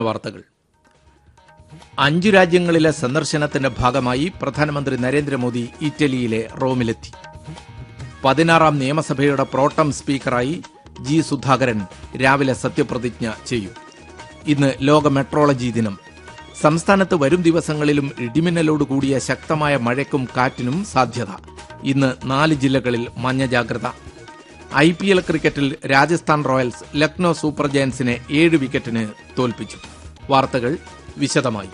വാർത്തകൾ അഞ്ചു രാജ്യങ്ങളിലെ സന്ദർശനത്തിന്റെ ഭാഗമായി പ്രധാനമന്ത്രി നരേന്ദ്രമോദി ഇറ്റലിയിലെ റോമിലെത്തി പതിനാറാം നിയമസഭയുടെ പ്രോട്ടം സ്പീക്കറായി ജി സുധാകരൻ രാവിലെ സത്യപ്രതിജ്ഞ ചെയ്യും ഇന്ന് ലോക മെട്രോളജി ദിനം സംസ്ഥാനത്ത് വരും ദിവസങ്ങളിലും ഇടിമിന്നലോട് കൂടിയ ശക്തമായ മഴയ്ക്കും കാറ്റിനും സാധ്യത ഇന്ന് നാല് ജില്ലകളിൽ മഞ്ഞ ജാഗ്രത ഐ പി എൽ ക്രിക്കറ്റിൽ രാജസ്ഥാൻ റോയൽസ് ലക്നോ സൂപ്പർ ജയൻസിനെ ഏഴ് വിക്കറ്റിന് തോൽപ്പിച്ചു വാർത്തകൾ വിശദമായി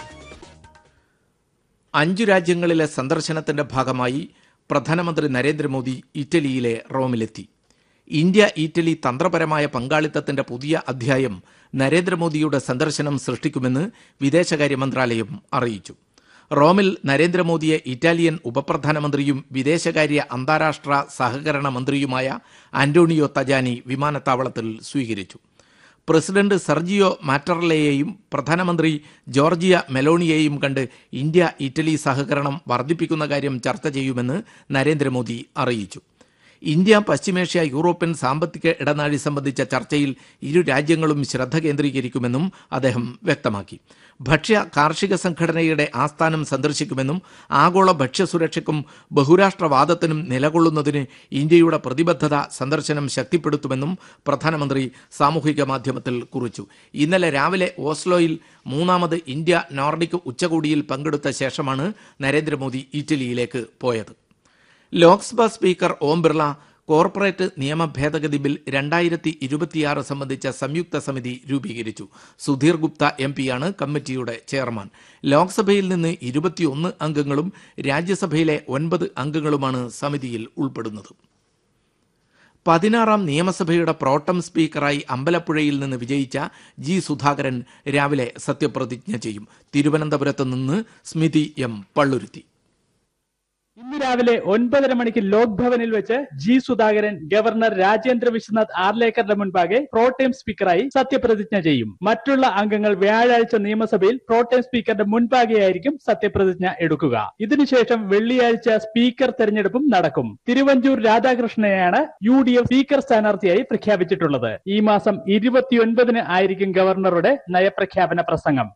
അഞ്ചു രാജ്യങ്ങളിലെ സന്ദർശനത്തിന്റെ ഭാഗമായി പ്രധാനമന്ത്രി നരേന്ദ്രമോദി ഇറ്റലിയിലെ റോമിലെത്തി ഇന്ത്യ ഇറ്റലി തന്ത്രപരമായ പങ്കാളിത്തത്തിന്റെ പുതിയ അധ്യായം നരേന്ദ്രമോദിയുടെ സന്ദർശനം സൃഷ്ടിക്കുമെന്ന് വിദേശകാര്യ മന്ത്രാലയം അറിയിച്ചു റോമിൽ നരേന്ദ്രമോദിയെ ഇറ്റാലിയൻ ഉപപ്രധാനമന്ത്രിയും വിദേശകാര്യ അന്താരാഷ്ട്ര സഹകരണ മന്ത്രിയുമായ ആന്റോണിയോ തജാനി വിമാനത്താവളത്തിൽ സ്വീകരിച്ചു പ്രസിഡന്റ് സർജിയോ മാറ്റർലയെയും പ്രധാനമന്ത്രി ജോർജിയ മെലോണിയെയും കണ്ട് ഇന്ത്യ ഇറ്റലി സഹകരണം വർദ്ധിപ്പിക്കുന്ന കാര്യം ചർച്ച ചെയ്യുമെന്ന് നരേന്ദ്രമോദി അറിയിച്ചു ഇന്ത്യ പശ്ചിമേഷ്യ യൂറോപ്യൻ സാമ്പത്തിക ഇടനാഴി സംബന്ധിച്ച ചർച്ചയിൽ ഇരു രാജ്യങ്ങളും ശ്രദ്ധ കേന്ദ്രീകരിക്കുമെന്നും അദ്ദേഹം വ്യക്തമാക്കി ഭക്ഷ്യ കാർഷിക സംഘടനയുടെ ആസ്ഥാനം സന്ദർശിക്കുമെന്നും ആഗോള ഭക്ഷ്യസുരക്ഷയ്ക്കും ബഹുരാഷ്ട്രവാദത്തിനും നിലകൊള്ളുന്നതിന് ഇന്ത്യയുടെ പ്രതിബദ്ധത സന്ദർശനം ശക്തിപ്പെടുത്തുമെന്നും പ്രധാനമന്ത്രി സാമൂഹിക മാധ്യമത്തിൽ കുറിച്ചു ഇന്നലെ രാവിലെ ഓസ്ലോയിൽ മൂന്നാമത് ഇന്ത്യ നോർഡിക് ഉച്ചകോടിയിൽ പങ്കെടുത്ത ശേഷമാണ് നരേന്ദ്രമോദി ഇറ്റലിയിലേക്ക് പോയത് ലോക്സഭാ സ്പീക്കർ ഓം ബിർള കോർപ്പറേറ്റ് നിയമ ഭേദഗതി ബിൽ രണ്ടായിരത്തി ഇരുപത്തിയാറ് സംബന്ധിച്ച സംയുക്ത സമിതി രൂപീകരിച്ചു സുധീർ ഗുപ്ത എം പിയാണ് കമ്മിറ്റിയുടെ ചെയർമാൻ ലോക്സഭയിൽ നിന്ന് ഇരുപത്തിയൊന്ന് അംഗങ്ങളും രാജ്യസഭയിലെ ഒൻപത് അംഗങ്ങളുമാണ് സമിതിയിൽ ഉൾപ്പെടുന്നത് പതിനാറാം നിയമസഭയുടെ പ്രോട്ടം സ്പീക്കറായി അമ്പലപ്പുഴയിൽ നിന്ന് വിജയിച്ച ജി സുധാകരൻ രാവിലെ സത്യപ്രതിജ്ഞ ചെയ്യും തിരുവനന്തപുരത്ത് നിന്ന് സ്മിതി എം പള്ളുരുത്തി ഇന്ന് രാവിലെ ഒൻപതര മണിക്ക് ലോക് ഭവനിൽ വെച്ച് ജി സുധാകരൻ ഗവർണർ രാജേന്ദ്ര വിശ്വനാഥ് ആർലേക്കറുടെ മുൻപാകെ പ്രോട്ടേം സ്പീക്കറായി സത്യപ്രതിജ്ഞ ചെയ്യും മറ്റുള്ള അംഗങ്ങൾ വ്യാഴാഴ്ച നിയമസഭയിൽ പ്രോട്ടേം സ്പീക്കറുടെ മുൻപാകെയായിരിക്കും സത്യപ്രതിജ്ഞ എടുക്കുക ഇതിനുശേഷം വെള്ളിയാഴ്ച സ്പീക്കർ തെരഞ്ഞെടുപ്പും നടക്കും തിരുവഞ്ചൂർ രാധാകൃഷ്ണനെയാണ് യു ഡി എഫ് സ്പീക്കർ സ്ഥാനാർത്ഥിയായി പ്രഖ്യാപിച്ചിട്ടുള്ളത് ഈ മാസം ഇരുപത്തിയൊൻപതിന് ആയിരിക്കും ഗവർണറുടെ നയപ്രഖ്യാപന പ്രസംഗം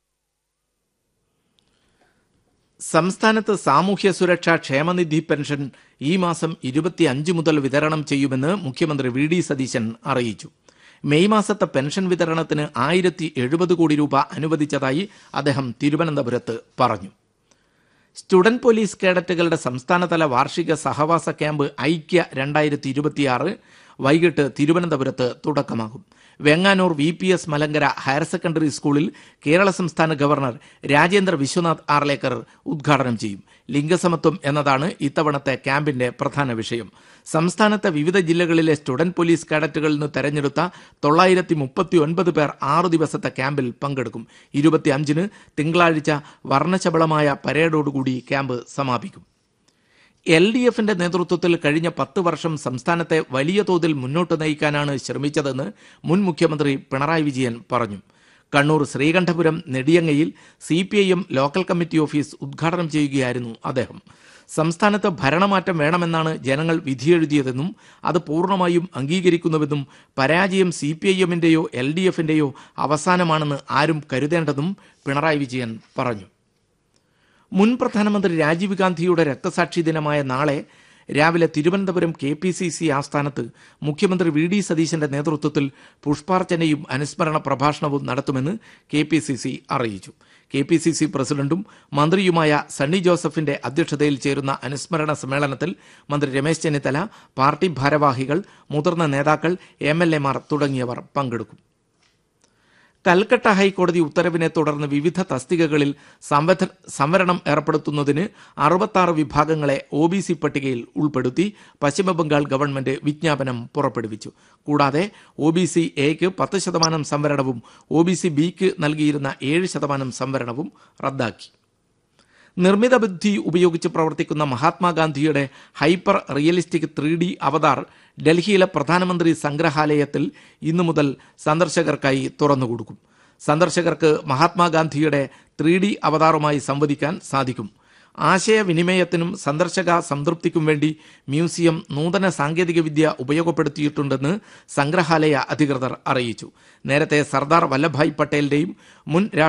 സംസ്ഥാനത്ത് സാമൂഹ്യ സുരക്ഷാ ക്ഷേമനിധി പെൻഷൻ ഈ മാസം ഇരുപത്തിയഞ്ച് മുതൽ വിതരണം ചെയ്യുമെന്ന് മുഖ്യമന്ത്രി വി ഡി സതീശൻ അറിയിച്ചു മെയ് മാസത്തെ പെൻഷൻ വിതരണത്തിന് ആയിരത്തി എഴുപത് കോടി രൂപ അനുവദിച്ചതായി അദ്ദേഹം തിരുവനന്തപുരത്ത് പറഞ്ഞു സ്റ്റുഡന്റ് പോലീസ് കേഡറ്റുകളുടെ സംസ്ഥാനതല വാർഷിക സഹവാസ ക്യാമ്പ് ഐക്യ രണ്ടായിരത്തി ഇരുപത്തിയാറ് വൈകിട്ട് തിരുവനന്തപുരത്ത് തുടക്കമാകും Venganoor V P S Malankara higher secondary സ്കൂളിൽ കേരള സംസ്ഥാന ഗവർണർ രാജേന്ദ്ര വിശ്വനാഥ് ആർലേക്കർ ഉദ്ഘാടനം ചെയ്യും ലിംഗസമത്വം എന്നതാണ് ഇത്തവണത്തെ ക്യാമ്പിന്റെ പ്രധാന വിഷയം സംസ്ഥാനത്തെ വിവിധ ജില്ലകളിലെ സ്റ്റുഡന്റ് പോലീസ് കേഡറ്റുകളിൽ നിന്ന് തെരഞ്ഞെടുത്ത തൊള്ളായിരത്തി മുപ്പത്തി ഒൻപത് പേർ ആറു ദിവസത്തെ ക്യാമ്പിൽ പങ്കെടുക്കും ഇരുപത്തിയഞ്ചിന് തിങ്കളാഴ്ച വർണ്ണശബളമായ പരേഡോടുകൂടി ക്യാമ്പ് സമാപിക്കും എൽ ഡി എഫിന്റെ നേതൃത്വത്തിൽ കഴിഞ്ഞ പത്ത് വർഷം സംസ്ഥാനത്തെ വലിയ തോതിൽ മുന്നോട്ട് നയിക്കാനാണ് ശ്രമിച്ചതെന്ന് മുൻ മുഖ്യമന്ത്രി പിണറായി വിജയൻ പറഞ്ഞു കണ്ണൂർ ശ്രീകണ്ഠപുരം നെടിയങ്ങയിൽ C P I M local committee office ഉദ്ഘാടനം ചെയ്യുകയായിരുന്നു അദ്ദേഹം സംസ്ഥാനത്ത് ഭരണമാറ്റം വേണമെന്നാണ് ജനങ്ങൾ വിധിയെഴുതിയതെന്നും അത് പൂർണ്ണമായും അംഗീകരിക്കുന്നുവെന്നും പരാജയം സി പി ഐ എമ്മിന്റെയോ എൽ ഡി എഫിന്റെയോ അവസാനമാണെന്ന് ആരും കരുതേണ്ടതും പിണറായി വിജയൻ പറഞ്ഞു മുൻ പ്രധാനമന്ത്രി രാജീവ് ഗാന്ധിയുടെ രക്തസാക്ഷി ദിനമായ നാളെ രാവിലെ Thiruvananthapuram K P C C ആസ്ഥാനത്ത് മുഖ്യമന്ത്രി വി ഡി സതീശന്റെ നേതൃത്വത്തിൽ പുഷ്പാർച്ചനയും അനുസ്മരണ പ്രഭാഷണവും നടത്തുമെന്ന് കെ പി സി സി അറിയിച്ചു കെ പി സി സി പ്രസിഡന്റും മന്ത്രിയുമായ സണ്ണി ജോസഫിന്റെ അധ്യക്ഷതയിൽ ചേരുന്ന അനുസ്മരണ സമ്മേളനത്തിൽ മന്ത്രി രമേശ് ചെന്നിത്തല പാർട്ടി ഭാരവാഹികൾ മുതിർന്ന നേതാക്കൾ എം എൽ എമാർ തുടങ്ങിയവർ പങ്കെടുക്കും കൽക്കട്ട ഹൈക്കോടതി ഉത്തരവിനെ തുടർന്ന് വിവിധ തസ്തികകളിൽ സംവധ സംവരണം ഏർപ്പെടുത്തുന്നതിന് അറുപത്താറ് വിഭാഗങ്ങളെ ഒ ബി സി പട്ടികയിൽ ഉൾപ്പെടുത്തി പശ്ചിമബംഗാൾ ഗവൺമെന്റ് വിജ്ഞാപനം പുറപ്പെടുവിച്ചു കൂടാതെ ഒ ബി സി എക്ക് പത്ത് ശതമാനം സംവരണവും ഒ ബി സി ബിക്ക് നൽകിയിരുന്ന ഏഴ് ശതമാനം സംവരണവും റദ്ദാക്കി നിർമ്മിത ബുദ്ധി ഉപയോഗിച്ച് പ്രവർത്തിക്കുന്ന മഹാത്മാഗാന്ധിയുടെ hyper realistic three D avatar ഡൽഹിയിലെ പ്രധാനമന്ത്രി സംഗ്രഹാലയത്തിൽ ഇന്നു മുതൽ സന്ദർശകർക്കായി തുറന്നുകൊടുക്കും സന്ദർശകർക്ക് മഹാത്മാഗാന്ധിയുടെ ത്രീ ഡി അവതാറുമായി സംവദിക്കാൻ സാധിക്കും ആശയവിനിമയത്തിനും സന്ദർശക സംതൃപ്തിക്കും വേണ്ടി മ്യൂസിയം നൂതന സാങ്കേതികവിദ്യ ഉപയോഗപ്പെടുത്തിയിട്ടുണ്ടെന്ന് സംഗ്രഹാലയ അധികൃതർ അറിയിച്ചു നേരത്തെ സർദാർ വല്ലഭായ് പട്ടേലിന്റെയും മുൻ